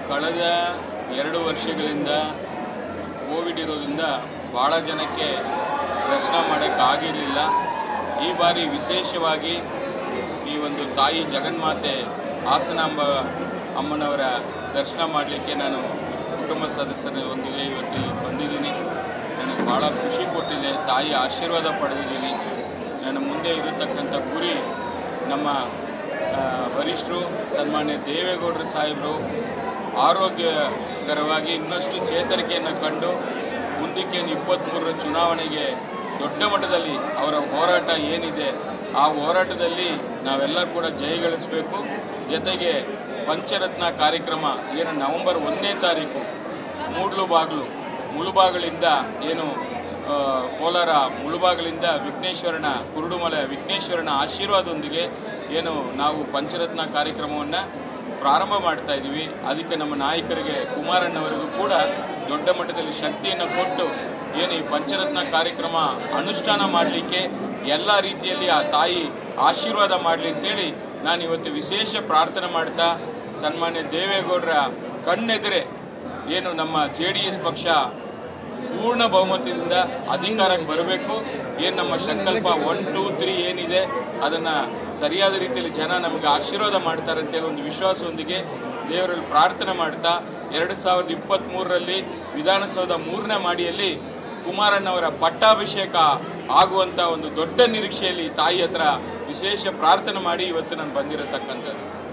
ಕಳೆದ ಎರಡು ವರ್ಷಗಳಿಂದ ಕೋವಿಡ್ ಇರೋದ್ರಿಂದ ಭಾಳ ಜನಕ್ಕೆ ದರ್ಶನ ಮಾಡೋಕ್ಕಾಗಿರಲಿಲ್ಲ ಈ ಬಾರಿ ವಿಶೇಷವಾಗಿ ಈ ಒಂದು ತಾಯಿ ಜಗನ್ಮಾತೆ ಹಾಸನಾಂಬ ಅಮ್ಮನವರ ದರ್ಶನ ಮಾಡಲಿಕ್ಕೆ ನಾನು ಕುಟುಂಬ ಸದಸ್ಯರ ಒಂದಿಗೆ ಇವತ್ತಿಲ್ಲಿ ಬಂದಿದ್ದೀನಿ ನನಗೆ ಭಾಳ ಖುಷಿ ಕೊಟ್ಟಿದೆ ತಾಯಿ ಆಶೀರ್ವಾದ ಪಡೆದಿದ್ದೀನಿ ನನ್ನ ಮುಂದೆ ಇರತಕ್ಕಂಥ ಗುರಿ ನಮ್ಮ ಆ, ವರಿಷ್ಠರು ಸನ್ಮಾನ್ಯ ದೇವೇಗೌಡರು ಸಾಹೇಬರು ಆರೋಗ್ಯಕರವಾಗಿ ಇನ್ನಷ್ಟು ಚೇತರಿಕೆಯನ್ನು ಕಂಡು ಮುಂದಕ್ಕೆ ಇಪ್ಪತ್ತ್ಮೂರರ ಚುನಾವಣೆಗೆ ದೊಡ್ಡ ಮಟ್ಟದಲ್ಲಿ ಅವರ ಹೋರಾಟ ಏನಿದೆ ಆ ಹೋರಾಟದಲ್ಲಿ ನಾವೆಲ್ಲರೂ ಕೂಡ ಜಯಗಳಿಸಬೇಕು ಜೊತೆಗೆ ಪಂಚರತ್ನ ಕಾರ್ಯಕ್ರಮ ಏನು ನವೆಂಬರ್ ಒಂದನೇ ತಾರೀಕು ಮೂಡ್ಲು ಬಾಗಿಲು ಮುಳುಬಾಗಿಲಿಂದ ಏನು ಆ, ಕೋಲಾರ ಮುಳುಬಾಗಿಲಿಂದ ವಿಘ್ನೇಶ್ವರನ ಕುರುಡುಮಲೆ ವಿಘ್ನೇಶ್ವರನ ಆಶೀರ್ವಾದದೊಂದಿಗೆ ಏನು ನಾವು ಪಂಚರತ್ನ ಕಾರ್ಯಕ್ರಮವನ್ನು ಪ್ರಾರಂಭ ಮಾಡ್ತಾ ಇದ್ದೀವಿ ಅದಕ್ಕೆ ನಮ್ಮ ನಾಯಕರಿಗೆ ಕುಮಾರಣ್ಣವರಿಗೂ ಕೂಡ ದೊಡ್ಡ ಮಟ್ಟದಲ್ಲಿ ಶಕ್ತಿಯನ್ನು ಕೊಟ್ಟು ಏನು ಈ ಪಂಚರತ್ನ ಕಾರ್ಯಕ್ರಮ ಅನುಷ್ಠಾನ ಮಾಡಲಿಕ್ಕೆ ಎಲ್ಲ ರೀತಿಯಲ್ಲಿ ಆ ತಾಯಿ ಆಶೀರ್ವಾದ ಮಾಡಲಿ ಅಂತೇಳಿ ನಾನು ಇವತ್ತು ವಿಶೇಷ ಪ್ರಾರ್ಥನೆ ಮಾಡ್ತಾ ಸನ್ಮಾನ್ಯ ದೇವೇಗೌಡರ ಕಣ್ಣೆದುರೆ ಏನು ನಮ್ಮ ಜೆ ಡಿ ಎಸ್ ಪಕ್ಷ ಪೂರ್ಣ ಬಹುಮತದಿಂದ ಅಧಿಕಾರಕ್ಕೆ ಬರಬೇಕು ಏನು ನಮ್ಮ ಸಂಕಲ್ಪ ಒನ್ ಟೂ ತ್ರೀ ಏನಿದೆ ಅದನ್ನು ಸರಿಯಾದ ರೀತಿಯಲ್ಲಿ ಜನ ನಮಗೆ ಆಶೀರ್ವಾದ ಮಾಡ್ತಾರೆ ಅಂತೇಳಿ ಒಂದು ವಿಶ್ವಾಸದೊಂದಿಗೆ ದೇವರಲ್ಲಿ ಪ್ರಾರ್ಥನೆ ಮಾಡ್ತಾ ಎರಡು ಸಾವಿರದ ಇಪ್ಪತ್ತ್ಮೂರರಲ್ಲಿ ವಿಧಾನಸೌಧ ಮೂರನೇ ಮಾಡಿಯಲ್ಲಿ ಕುಮಾರಣ್ಣವರ ಪಟ್ಟಾಭಿಷೇಕ ಆಗುವಂಥ ಒಂದು ದೊಡ್ಡ ನಿರೀಕ್ಷೆಯಲ್ಲಿ ತಾಯಿ ಹತ್ರ ವಿಶೇಷ ಪ್ರಾರ್ಥನೆ ಮಾಡಿ ಇವತ್ತು ನಾನು ಬಂದಿರತಕ್ಕಂಥದ್ದು